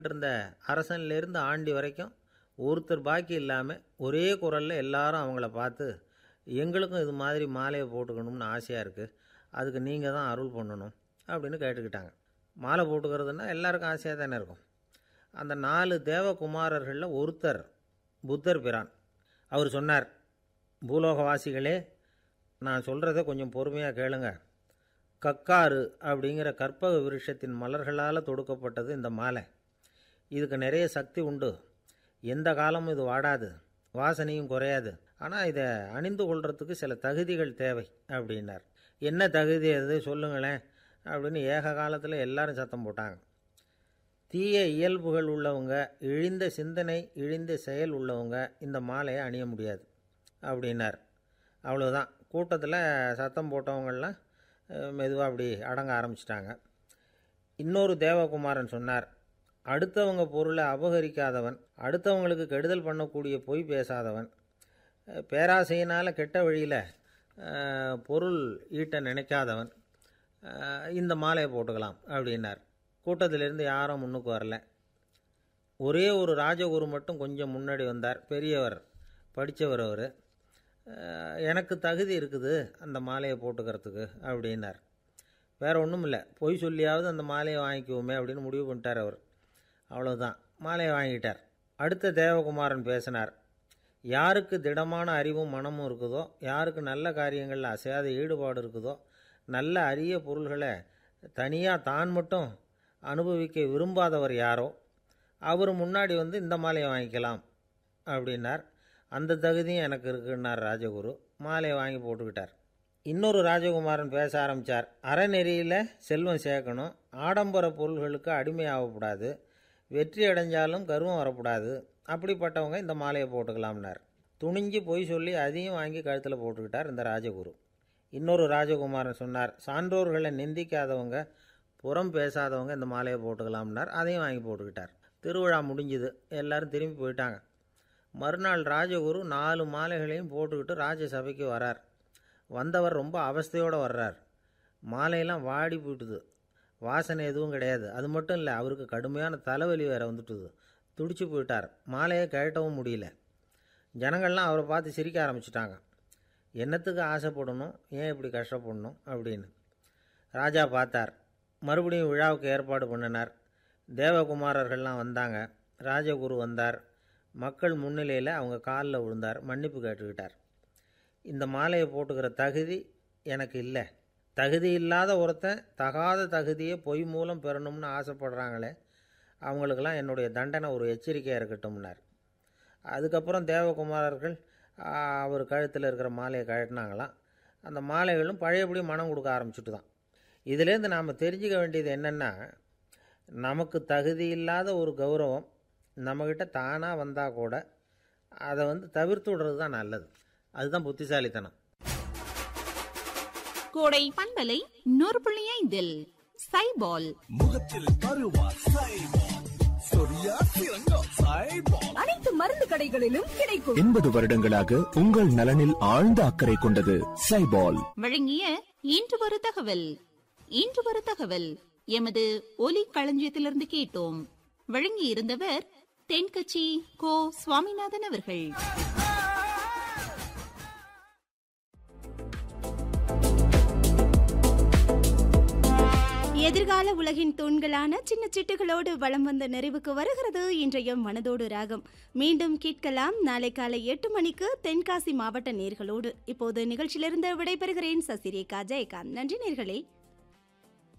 இருந்த அரசன்லேருந்து ஆண்டி வரைக்கும் ஒருத்தர் பாக்கி இல்லாமல் ஒரே குரலில் எல்லாரும் அவங்கள பார்த்து எங்களுக்கும் இது மாதிரி மாலையை போட்டுக்கணும்னு ஆசையாக இருக்குது அதுக்கு நீங்கள் தான் அருள் பண்ணணும் அப்படின்னு கேட்டுக்கிட்டாங்க மாலை போட்டுக்கிறதுனா எல்லாருக்கும் ஆசையாக தானே இருக்கும் அந்த நாலு தேவகுமாரர்களில் ஒருத்தர் புத்தர் பிரான் அவர் சொன்னார் பூலோகவாசிகளே நான் சொல்கிறத கொஞ்சம் பொறுமையாக கேளுங்க கக்காரு அப்படிங்கிற கற்பக விருஷத்தின் மலர்களால் தொடுக்கப்பட்டது இந்த மாலை இதுக்கு நிறைய சக்தி உண்டு எந்த காலமும் இது வாடாது வாசனையும் குறையாது ஆனால் இதை அணிந்து கொள்றதுக்கு சில தகுதிகள் தேவை அப்படின்னார் என்ன தகுதி அது சொல்லுங்களேன் அப்படின்னு ஏக காலத்தில் எல்லாரும் சத்தம் போட்டாங்க தீய இயல்புகள் உள்ளவங்க இழிந்த சிந்தனை இழிந்த செயல் உள்ளவங்க இந்த மாலையை அணிய முடியாது அப்படின்னார் அவ்வளோதான் கூட்டத்தில் சத்தம் போட்டவங்கள்லாம் மெதுவாக அப்படி அடங்க ஆரம்பிச்சிட்டாங்க இன்னொரு தேவகுமாரன் சொன்னார் அடுத்தவங்க பொருளை அபகரிக்காதவன் அடுத்தவங்களுக்கு கெடுதல் பண்ணக்கூடிய பொய் பேசாதவன் அஹ், பேராசையினால் கெட்ட வழியில் அஹ், பொருள் ஈட்ட நினைக்காதவன் அஹ், இந்த மாலையை போட்டுக்கலாம் அப்படின்னார் கூட்டத்திலிருந்து யாரும் முன்னுக்கு வரல ஒரே ஒரு ராஜகுரு மட்டும் கொஞ்சம் முன்னாடி வந்தார் பெரியவர் படித்தவர் அவர் எனக்கு தகுதி இருக்குது அந்த மாலையை போட்டுக்கிறதுக்கு அப்படின்னார் வேற ஒன்றும் இல்லை பொய் சொல்லியாவது அந்த மாலையை வாங்கிக்குவோமே அப்படின்னு முடிவு பண்ணிட்டார் அவர் அவ்வளோதான் மாலையை வாங்கிட்டார் அடுத்த தேவகுமாரன் பேசினார் யாருக்கு திடமான அறிவும் மனமும் இருக்குதோ யாருக்கு நல்ல காரியங்களில் அசையாத ஈடுபாடு இருக்குதோ நல்ல அரிய பொருள்களை தனியாக தான் மட்டும் அனுபவிக்க விரும்பாதவர் யாரோ அவர் முன்னாடி வந்து இந்த மாலையை வாங்கிக்கலாம் அப்படின்னார் அந்த தகுதியும் எனக்கு இருக்குன்னார் ராஜகுரு மாலையை வாங்கி போட்டுக்கிட்டார் இன்னொரு ராஜகுமாரன் பேச ஆரம்பித்தார் அறநெறியில் செல்வம் சேர்க்கணும் ஆடம்பர பொருள்களுக்கு அடிமையாகக்கூடாது வெற்றி அடைஞ்சாலும் கர்வம் வரக்கூடாது அப்படிப்பட்டவங்க இந்த மாலையை போட்டுக்கலாம்னார் துணிஞ்சு பொய் சொல்லி அதையும் வாங்கி கழுத்தில் போட்டுக்கிட்டார் இந்த ராஜகுரு இன்னொரு ராஜகுமாரன் சொன்னார் சான்றோர்களை நிந்திக்காதவங்க புறம் பேசாதவங்க இந்த மாலையை போட்டுக்கலாம்னார் அதையும் வாங்கி போட்டுக்கிட்டார் திருவிழா முடிஞ்சுது எல்லாரும் திரும்பி போயிட்டாங்க மறுநாள் ராஜகுரு நாலு மாலைகளையும் போட்டுக்கிட்டு ராஜசபைக்கு வரார் வந்தவர் ரொம்ப அவஸ்தையோடு வர்றார் மாலையெல்லாம் வாடி போயிட்டுது வாசனை எதுவும் கிடையாது அது மட்டும் இல்லை அவருக்கு கடுமையான தலைவலி வேற வந்துட்டுது துடிச்சு போயிட்டார் மாலையை கழட்டவும் முடியல ஜனங்கள்லாம் அவரை பார்த்து சிரிக்க ஆரம்பிச்சிட்டாங்க என்னத்துக்கு ஆசைப்படணும் ஏன் இப்படி கஷ்டப்படணும் அப்படின்னு ராஜா பார்த்தார் மறுபடியும் விழாவுக்கு ஏற்பாடு பண்ணினார் தேவகுமாரர்கள்லாம் வந்தாங்க ராஜகுரு வந்தார் மக்கள் முன்னிலையில் அவங்க காலில் விழுந்தார் மன்னிப்பு கேட்டுக்கிட்டார் இந்த மாலையை போட்டுக்கிற தகுதி எனக்கு இல்லை தகுதி இல்லாத ஒருத்தன் தகாத தகுதியை பொய் மூலம் பெறணும்னு ஆசைப்படுறாங்களே அவங்களுக்கெல்லாம் என்னுடைய தண்டனை ஒரு எச்சரிக்கையாக இருக்கட்டும்னார் அதுக்கப்புறம் தேவகுமாரர்கள் ஆ, அவர் கழுத்தில் இருக்கிற மாலையை கழட்டினாங்களாம் அந்த மாலைகளும் பழையபடி மனம் கொடுக்க ஆரம்பிச்சுட்டு தான் இதுலேருந்து நாம் தெரிஞ்சுக்க வேண்டியது என்னென்னா நமக்கு தகுதி இல்லாத ஒரு கௌரவம் நம்மக்கிட்ட தானாக வந்தால் கூட அதை வந்து தவிர்த்து விடுறது தான் நல்லது அதுதான் புத்திசாலித்தனம் கோடை பண்பலை நூறு புள்ளி ஐந்தில் சைபால் முகத்தில் பருவா சைபால் சொரியா சிறங்கா சைபால் அனைத்து மருந்து கடைகளிலும் கிடைக்கும் எண்பது வருடங்களாக உங்கள் நலனில் ஆழ்ந்த அக்கறை கொண்டது சைபால் வழங்கிய இன்று ஒரு தகவல் இன்று ஒரு தகவல் எமது ஒலி களஞ்சியத்திலிருந்து கேட்டோம் வழங்கி இருந்தவர் தென்கட்சி கோ சுவாமிநாதன் அவர்கள் எதிர்கால உலகின் தூண்களான சின்ன சிட்டுகளோடு வலம் வந்த நிறைவுக்கு வருகிறது இன்றைய மனதோடு ராகம் மீண்டும் கேட்கலாம் நாளை காலை எட்டு மணிக்கு தென்காசி மாவட்ட நேர்களோடு இப்போது நிகழ்ச்சியிலிருந்து விடைபெறுகிறேன் சசிரேகா ஜெயகாந்த் நன்றி நேர்களே